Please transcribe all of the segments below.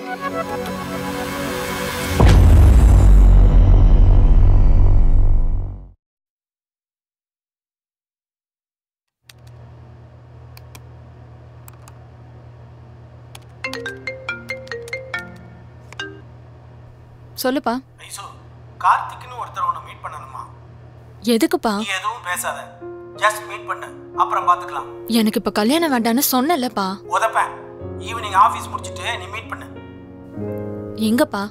சொல்லுப்பா ஐசோ கார்த்திக்னு ஒருத்தர் உன்னை மீட் பண்ணணுமா எதுக்குப்பா நீ எதுவும் பேசாத ஜஸ்ட் மீட் பண்ணு அப்புறம் பார்த்துக்கலாம் எனக்கு இப்ப கல்யாணம் வேண்டான்னு சொன்னேன்லப்பா உதப்பேன் ஈவினிங் ஆஃபீஸ் முடிச்சிட்டு நீ மீட் பண்ணு எங்கப்பா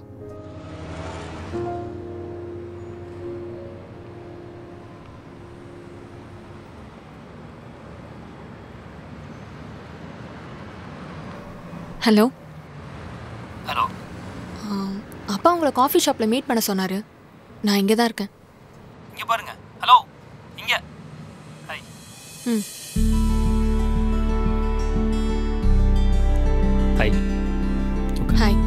ஹலோ ஹலோ அப்பா உங்களை காஃபி ஷாப்பில் மீட் பண்ண சொன்னாரு நான் இங்கே தான் இருக்கேன் இங்க பாருங்க ஹலோ இங்க hi hmm hi hi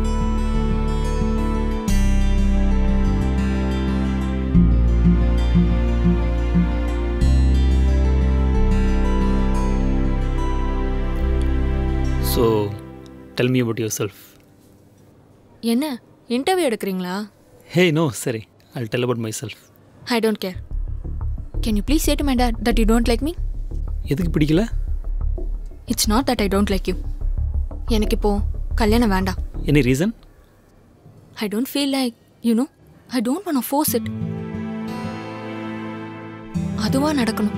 so tell me about yourself என்ன இன்டர்வியூ எடுக்கிறீங்களா ஹே நோ சரி I tell about myself I don't care can you please say to my dad that you don't like me எதுக்கு பிடிக்கல it's not that I don't like you எனக்கு இப்போ கல்யாணம் வேண்டாம் any reason I don't feel like you no I don't want force it அதுவாக நடக்கணும்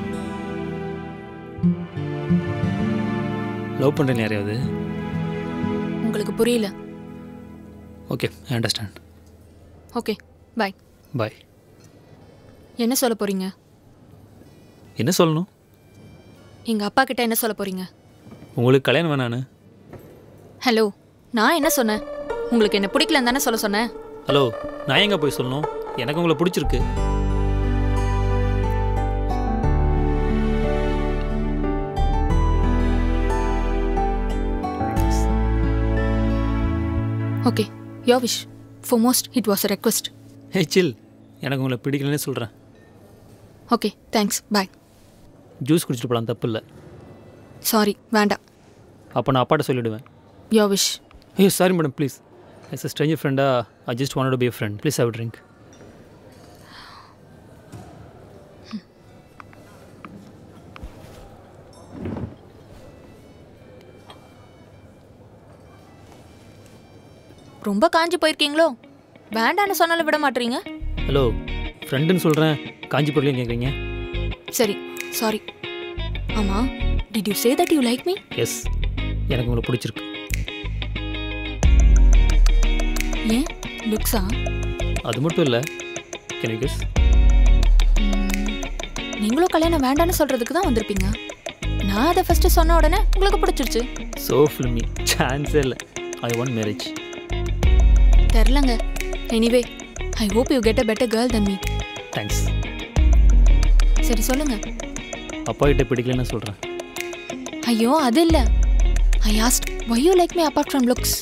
love பண்ணுறேன் யாரையாவது உங்களுக்கு புரியல okay I understand okay bye bye என்ன சொல்ல போறீங்க என்ன சொல்லணும் எங்கள் அப்பா கிட்ட என்ன சொல்ல போறீங்க உங்களுக்கு கல்யாணம் வேணான்னு ஹலோ நான் என்ன சொன்னேன் உங்களுக்கு என்ன பிடிக்கலன்னு தானே சொல்ல சொன்னேன் ஹலோ நான் எங்கே போய் சொல்லணும் எனக்கு உங்களை பிடிச்சிருக்கு okay you wish for most it was a request hey chill எனக்கு உங்களை பிடிக்கலன்னே சொல்கிறேன் ஓகே தேங்க்ஸ் பாய் ஜூஸ் குடிச்சிட்டு போகலாம் தப்பு இல்லை சாரி வேண்டாம் அப்போ நான் அப்பாட்ட சொல்லிவிடுவேன் யோ விஷ் ஐயோ sorry madam please yes a stranger ஃப்ரெண்டா I just want to be friend please have drink ரொம்ப காஞ்சி போயிருக்கீங்களோ வேண்டான்னு சொன்னாலும் விட மாட்டீங்க ஹலோ ஃப்ரெண்டுன்னு சொல்கிறேன் காஞ்சிபுரம்லையும் கேட்குறீங்க சரி சாரி ஆமா did you say that you like me yes எனக்கு உங்களை பிடிச்சிருக்கு ஏன் லுக்ஸா அது மட்டும் இல்லை கேன் யூ கெஸ் நீங்களும் கல்யாணம் வேண்டான்னு சொல்றதுக்கு தான் வந்திருப்பீங்க நான் அதை ஃபர்ஸ்ட் சொன்ன உடனே உங்களுக்கு பிடிச்சிருச்சு ஸோ ஃபில்மி சான்ஸே இல்லை ஐ வாண்ட் மேரேஜ் தெரிலங்க anyway I hope you get a better girl than me thanks சரி சொல்லுங்க அப்பா கிட்ட பிடிக்கலன்னு சொல்கிறேன் ஐயோ அது இல்ல I asked why you like me apart from looks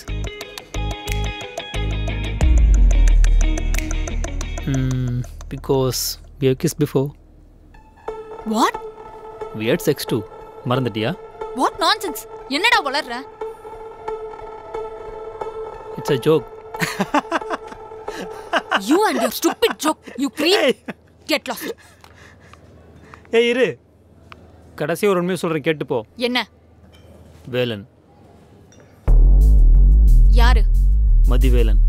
because we have kiss before what we had sex too மறந்துட்டியா வாட் நான்சென்ஸ் என்னடா வளர்ற it's a joke you and your stupid joke you creep get lost ஏய் இரு கடைசி ஒரு உண்மையை சொல்கிறேன் கேட்டுப்போ என்ன வேலன் யாரு மதிவேலன்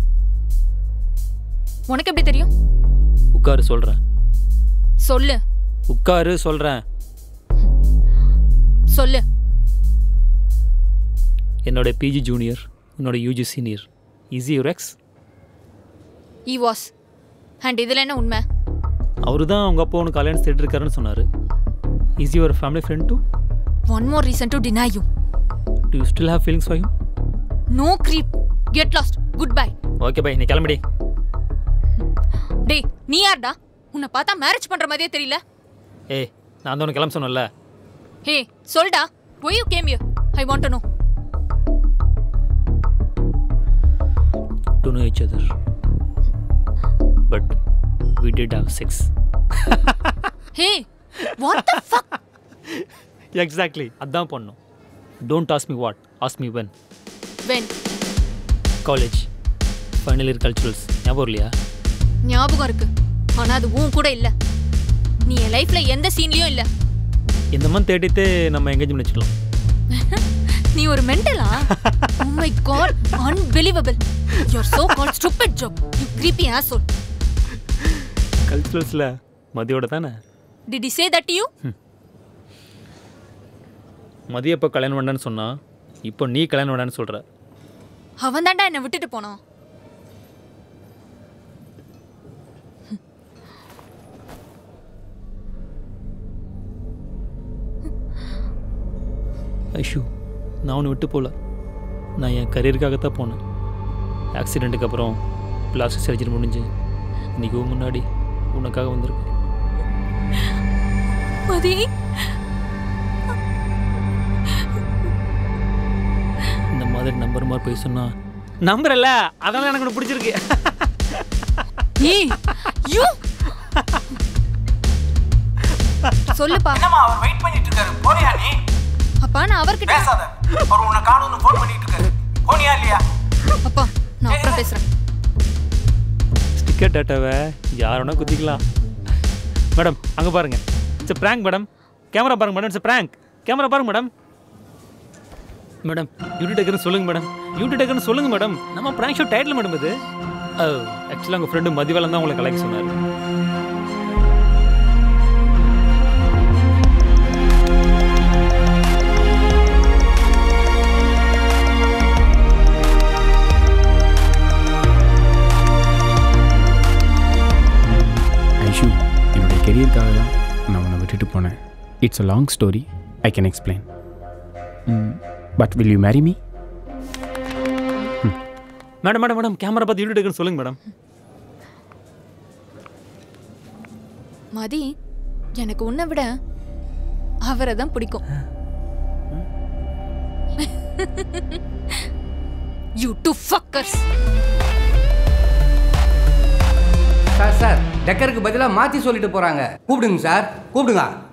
உனக்கு எப்படி தெரியும் உட்காரு சொல்கிறேன் சொல்லு உட்காரு சொல்கிறேன் சொல்லு என்னோட பிஜி ஜூனியர் உன்னோட UG senior is he your ex he was and இதில் என்ன உண்மை அவரு தான் அவங்க அப்பா உனக்கு கல்யாணம் தேடிட்டு இருக்காருன்னு சொன்னார் is he your family friend too one more reason to deny you do you still have feelings for you no creep get lost good bye okay bye நீ கிளம்பிடி டேய் நீ யார்டா உன்னை பார்த்தா மேரேஜ் பண்ற மாதிரியே தெரியல ஏய் நான் தான் உனக்கு கிளம்ப சொன்னேன்ல ஹே சொல்டா why you came you I want to know to know each other பட் we did have sex hey what the fuck exactly அதான் பண்ணோம் don't ask me what ask me when when college final year culturals ஞாபகம் இல்லையா ஞாபகம் இருக்கு ஆனா அது உன் கூட இல்ல நீ என் லைஃப்ல எந்த சீன்லயும் இல்ல இந்த மந்த் தேடிட்டு நம்ம எங்கேஜ்மெண்ட் வச்சுக்கலாம் நீ ஒரு மென்டலா oh my god unbelievable you're so called stupid joke you creepy asshole கல்ச்சுரல்ஸில் மதியோட தானே did he say that to you மதிய எப்போ கல்யாணம் வேண்டான்னு சொன்னா இப்போ நீ கல்யாணம் வேண்டான்னு சொல்கிற அவன் தான்டா என்னை விட்டுட்டு போனான் ஐஷு நான் உன்னை விட்டு போகல நான் என் கரியருக்காகத்தான் போனேன் ஆக்சிடெண்ட்டுக்கு அப்புறம் பிளாஸ்டிக் சர்ஜரி முடிஞ்சு இன்னைக்கு உன் முன்னாடி உனக்காக வந்திருக்கு மதி இந்த மாதிரி நம்பர் மாதிரி போய் சொன்னா நம்புறல அதெல்லாம் எனக்கு உனக்கு பிடிச்சிருக்கு ஏய் யூ சொல்லுப்பா என்னம்மா அவர் வெயிட் பண்ணிட்டு இருக்காரு போனியா நீ அப்பா நான் அவர்கிட்ட பேசாத அவர் உன்னை காணும்னு ஃபோன் பண்ணிட்டு இருக்காரு போனியா இல்லையா அப்பா நான் அப்புறம் பேசுறேன் ஸ்டிக்கர் டேட்டாவை யார் வேணா குத்திக்கலாம் மேடம் அங்கே பாருங்க இட்ஸ் ப்ராங்க் மேடம் கேமரா பாருங்க மேடம் இட்ஸ் ப்ராங்க் கேமரா பாருங்க மேடம் மேடம் யூடி டேக்கர்னு சொல்லுங்க மேடம் யூடி டேக்கர்னு சொல்லுங்க மேடம் நம்ம ப்ராங்க் ஷோ டைட்டில் மேடம் இது ஆக்சுவலாக உங்கள் ஃப்ரெண்டு மதிவாளன் தான் உங்களை கலெக்ட் சொன்னார் ஐஷு என்னுடைய கெரியருக்காக தான் நான் உன்னை விட்டுட்டு போனேன் it's a long story I can explain but will you marry me madam madam madam camera பார்த்து யூடி டேக்கர்னு சொல்லுங்க மேடம் மதி எனக்கு உன்னை விட அவரை தான் பிடிக்கும் you two fuckers sir sir டெக்கருக்கு பதிலாக மாற்றி சொல்லிட்டு போகிறாங்க கூப்பிடுங்க சார் கூப்பிடுங்க